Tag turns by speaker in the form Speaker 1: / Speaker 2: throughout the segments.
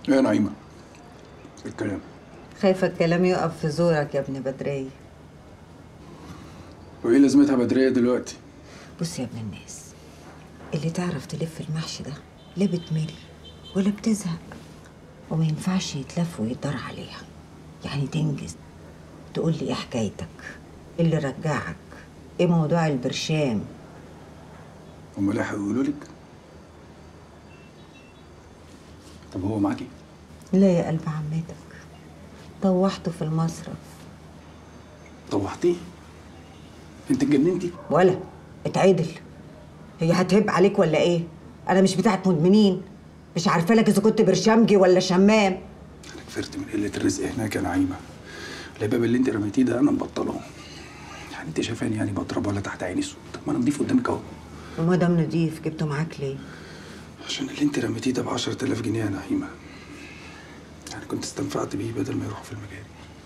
Speaker 1: ايه يا نعيمه الكلام
Speaker 2: خايفة الكلام يقف في زورك يا ابن بدرية
Speaker 1: وايه لازمتها بدريه دلوقتي
Speaker 2: بص يا ابن الناس اللي تعرف تلف المحشي ده لا بتمل ولا بتزهق وما ينفعش يتلف ويدار عليها يعني تنجز تقول لي ايه حكايتك إيه اللي رجعك ايه موضوع البرشام
Speaker 1: هم لا هيقولوا لك طب هو معاكي
Speaker 2: لا يا قلب عمتك طوحته في المصرف
Speaker 1: طوحتيه انت اتجننتي
Speaker 2: ولا اتعدل هي هتهب عليك ولا ايه انا مش بتاعت مدمنين مش عارفه لك اذا كنت برشامجي ولا شمام
Speaker 1: انا كفرت من قله الرزق هناك يا نعيمه الهباب اللي انت رميتيه ده انا مبطله يعني انت شايفاني يعني بضرب ولا تحت عيني سود طب ما انا نضيف قدامك اهو
Speaker 2: وما دام نضيف جبته معاك ليه
Speaker 1: عشان اللي انت رميتيه ده ب 10000 جنيه يا نعيمه يعني كنت استنفعت بيه بدل ما يروحوا في المجاري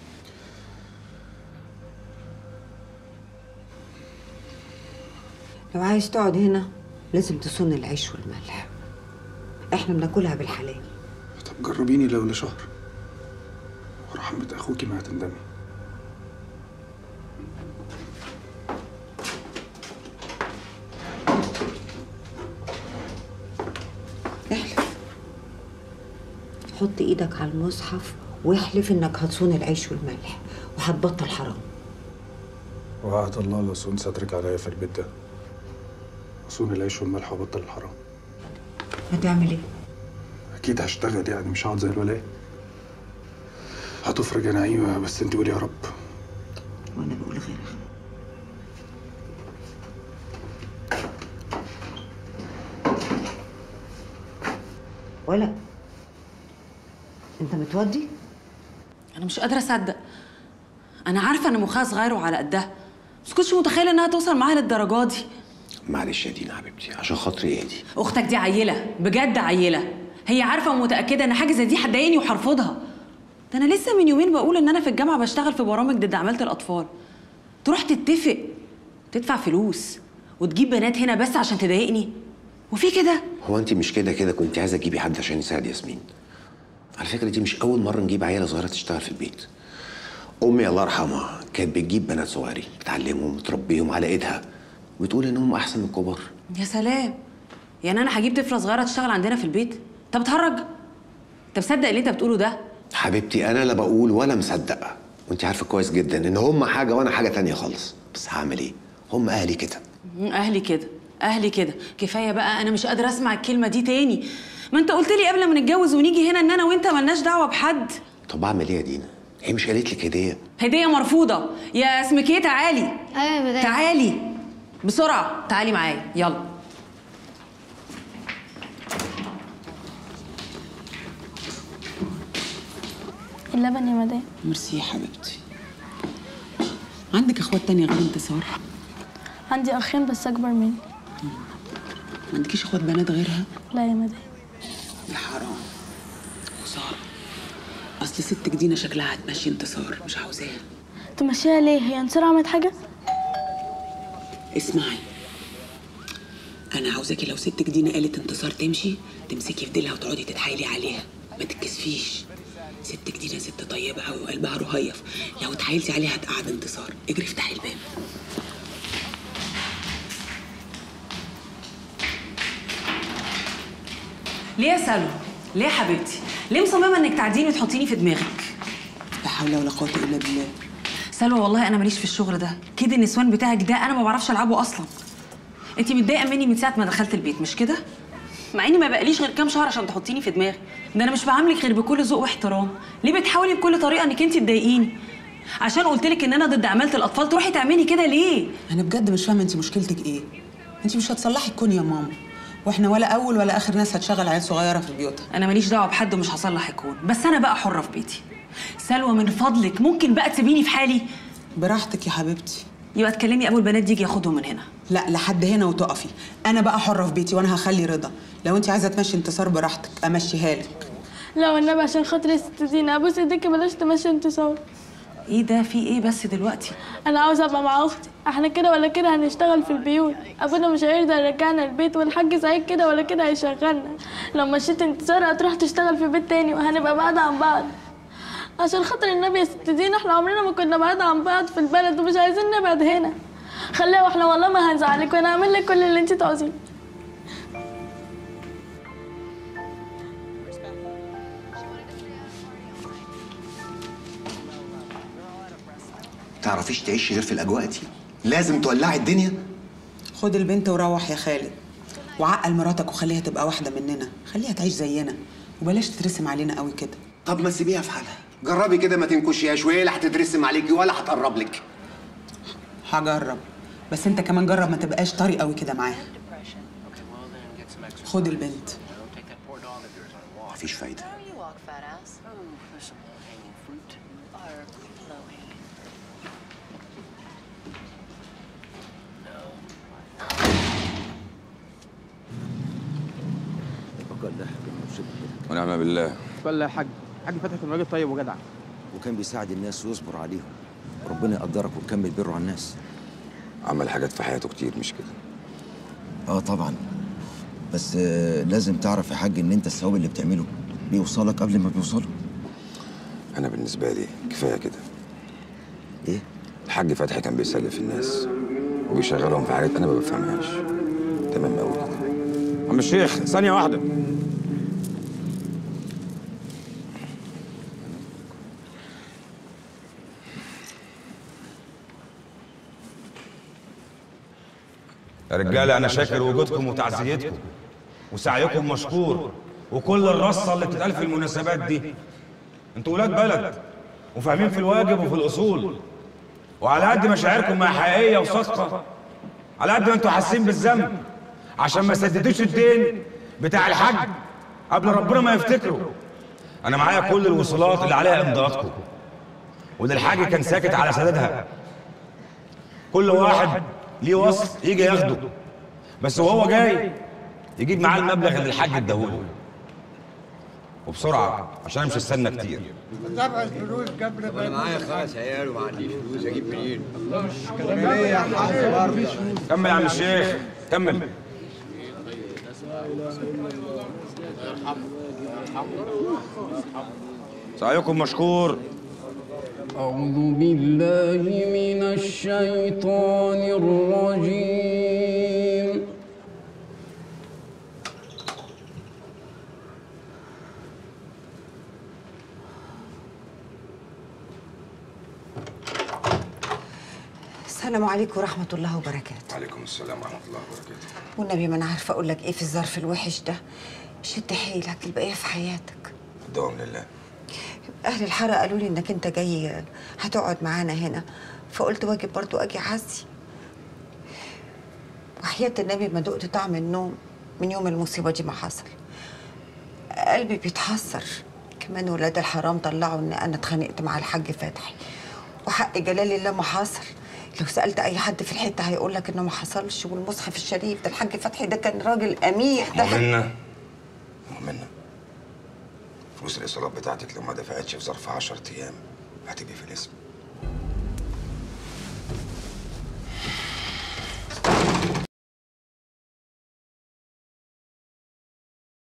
Speaker 2: لو عايز تقعد هنا لازم تصون العيش والملح احنا بناكلها بالحلال
Speaker 1: طب جربيني لو لشهر ورحمة اخوكي ما هتندمي
Speaker 2: احلف حط ايدك على المصحف واحلف انك هتصون العيش والملح وهتبطل حرام
Speaker 1: وعد الله لا صون سترك عليا في البيت ده اصون العيش والملح وبطل الحرام
Speaker 2: هتعمل ايه
Speaker 1: اكيد هشتغل يعني مش هقعد زي الولاية هتفرج يا نعيمة بس انت قولي يا رب
Speaker 2: وانا بقول غيرها ولا انت متودي
Speaker 3: انا مش قادره اصدق انا عارفه ان مخها صغير وعلى قدها بس كنتش متخيله انها توصل معاها للدرجه دي
Speaker 4: معلش يا دينا حبيبتي عشان خاطري اهدي
Speaker 3: اختك دي عيله بجد عيله هي عارفه ومتاكده ان حاجه زي دي هتضايقني وهرفضها ده انا لسه من يومين بقول ان انا في الجامعه بشتغل في برامج ضد عماله الاطفال تروح تتفق تدفع فلوس وتجيب بنات هنا بس عشان تضايقني وفي كده
Speaker 4: هو انت مش كده كده كنت عايزه تجيبي حد عشان يساعد ياسمين على فكره دي مش اول مره نجيب عيله صغيره تشتغل في البيت امي الله يرحمها كانت بتجيب بنات صغيرين بتعلمهم وتربيهم على ايدها وتقول انهم احسن من الكبار
Speaker 3: يا سلام يعني انا هجيب طفله صغيره تشتغل عندنا في البيت انت بتهرج انت مصدق اللي انت بتقوله ده
Speaker 4: حبيبتي انا لا بقول ولا مصدقه وانت عارفه كويس جدا ان هم حاجه وانا حاجه تانية خالص بس هعمل ايه هم اهلي كده
Speaker 3: مم، اهلي كده اهلي كده كفايه بقى انا مش قادره اسمع الكلمه دي نتاني ما انت قلت لي قبل ما نتجوز ونيجي هنا ان انا وانت ملناش دعوه بحد
Speaker 4: طب اعمل ايه يا دينا هي مش قالت لك هديه
Speaker 3: هديه مرفوضه يا اسمك ايه تعالي
Speaker 5: ايوه يا مدام
Speaker 3: تعالي بسرعه تعالي معايا يلا
Speaker 5: اللبن يا مدام
Speaker 3: ميرسي يا حبيبتي عندك اخوات تانية غير انتصار
Speaker 5: عندي اخين بس اكبر مني
Speaker 3: ما عندكيش اخوات بنات غيرها
Speaker 5: لا يا مدام
Speaker 3: يا حرام خساره اصل ستك دينا شكلها هتمشي انتصار مش عاوزاها
Speaker 5: تمشيها ليه هي انتصار عملت حاجه
Speaker 3: اسمعي انا عاوزاكي لو ستك دينا قالت انتصار تمشي تمسكي في ديلها وتقعدي تتحايلي عليها ما تتكسفيش ستك دينا ست طيبه قوي وقلبها رهيف لو اتحايلتي عليها هتقعد انتصار اجري افتحي الباب ليه يا سلوى ليه يا حبيبتي ليه مصممه انك تعديني وتحطيني في دماغك
Speaker 6: لا حول ولا قوة إلا بالله
Speaker 3: سلوى والله انا ماليش في الشغل ده كده النسوان بتاعك ده انا ما بعرفش العبه اصلا انت متضايقه مني من ساعه ما دخلت البيت مش كده مع اني ما بقاليش غير كام شهر عشان تحطيني في دماغي ده انا مش بعاملك غير بكل ذوق واحترام ليه بتحاولي بكل طريقه انك انت تضايقيني عشان قلت لك ان انا ضد عماله الاطفال تروحي تعملي كده ليه
Speaker 6: أنا بجد مش فاهمة أنت مشكلتك إيه أنت مش هتصلحي الكون يا ماما وإحنا ولا أول ولا آخر ناس هتشغل عيال صغيرة في بيوتها
Speaker 3: انا ماليش دعوه بحد ومش هصلح الكون بس انا بقى حره في بيتي سلوى من فضلك ممكن بقى تسيبيني في حالي
Speaker 6: براحتك يا حبيبتي
Speaker 3: يبقى تكلمي ابو البنات دي يجي ياخدهم من هنا
Speaker 6: لا لحد هنا وتقفي أنا بقى حرة في بيتي وأنا هخلي رضا لو أنت عايزة تمشي انتصار براحتك أمشيها لك
Speaker 5: لا والنبي عشان خاطر الست دينا ابوس ايديك بلاش تمشي انتصار
Speaker 3: ايه ده في ايه بس دلوقتي
Speaker 5: انا عاوزه ابقى مع اختي احنا كده ولا كده هنشتغل في البيوت ابونا مش هيرضى يرجعنا البيت والحاج سعيد كده ولا كده هيشغلنا لو مشيت انتصار هتروح تشتغل في بيت تاني وهنبقى بعاد عن بعض عشان خاطر النبي يا ست دينا احنا عمرنا ما كنا بعاد عن بعض في البلد ومش عايزين نبعد هنا خليها واحنا والله ما هنزعلك وانا هعمل لك كل اللي انت تعوزيه
Speaker 7: تعرفيش تعيشي غير في الاجواء دي لازم تولعي الدنيا
Speaker 6: خد البنت وروح يا خالد وعقل مراتك وخليها تبقى واحده مننا خليها تعيش زينا وبلاش تترسم علينا قوي كده
Speaker 7: طب ما تسيبيها في حالها جربي كده ما تنكشيهاش وهي لا هتترسم عليكي ولا هتقرب لك
Speaker 6: هجرب بس انت كمان جرب ما تبقاش طري قوي كده معاها خد البنت
Speaker 7: مفيش فايده
Speaker 8: You walk, fat ass. Oh, for some low-hanging fruit. Or low-hanging.
Speaker 9: ونعم بالله
Speaker 10: والله يا حاج حاج فتحي كان راجل طيب وجدع
Speaker 11: وكان بيساعد الناس ويصبر عليهم وربنا يقدرك وتكمل بره على الناس
Speaker 9: عمل حاجات في حياته كتير مش كده
Speaker 11: اه طبعا بس آه لازم تعرف يا حاج ان انت الثواب اللي بتعمله بيوصلك قبل ما بيوصله
Speaker 9: انا بالنسبه لي كفايه كده
Speaker 11: ايه
Speaker 9: الحاج فتحي كان بيسلف الناس وبيشغلهم في حاجات انا ما بفهمهاش تمام قوي كده عم الشيخ ثانيه واحده
Speaker 12: يا رجاله انا شاكر وجودكم وتعزيتكم وسعيكم مشكور وكل الرصه اللي بتتقال في المناسبات دي انتوا ولاد بلد وفاهمين في الواجب وفي الاصول وعلى قد مشاعركم ما حقيقيه وصادقه على قد ما انتوا حاسين بالذنب عشان ما سددوش الدين بتاع الحج قبل ربنا ما يفتكروا انا معايا كل الوصولات اللي عليها امضاءاتكم وده الحاج كان ساكت على سدادها كل واحد ليه وصل يجي ياخده بس وهو جاي يجيب معاه المبلغ اللي الحاج اداهوله وبسرعه عشان انا مش هستنى كتير
Speaker 13: تبع الفلوس قبل ما انا معايا خمس عيال وما عنديش فلوس اجيب منين؟
Speaker 12: كمل يا عم الشيخ كمل سعيكم مشكور
Speaker 13: أعوذ بالله من الشيطان الرجيم
Speaker 2: السلام عليكم ورحمة الله وبركاته
Speaker 9: وعليكم السلام ورحمه الله وبركاته
Speaker 2: والنبي ما أنا عارفة أقول لك إيه في الظرف الوحش ده شد حيلك البقية في حياتك
Speaker 9: الدوام لله
Speaker 2: أهل الحارة قالوا لي إنك أنت جاي هتقعد معانا هنا فقلت واجب برضو أجي أعزي وحياة النبي ما دقت طعم النوم من يوم المصيبة دي ما حصل قلبي بيتحسر كمان ولاد الحرام طلعوا إن أنا اتخانقت مع الحاج فتحي وحق جلال الله ما حصل لو سألت أي حد في الحتة هيقول لك إنه ما حصلش والمصحف الشريف ده الحاج فتحي ده كان راجل أمير ده
Speaker 9: مؤمنة مؤمنة فلوس الإيصالات بتاعتك لو ما دفعتش في ظرف 10 أيام هتبقي في الاسم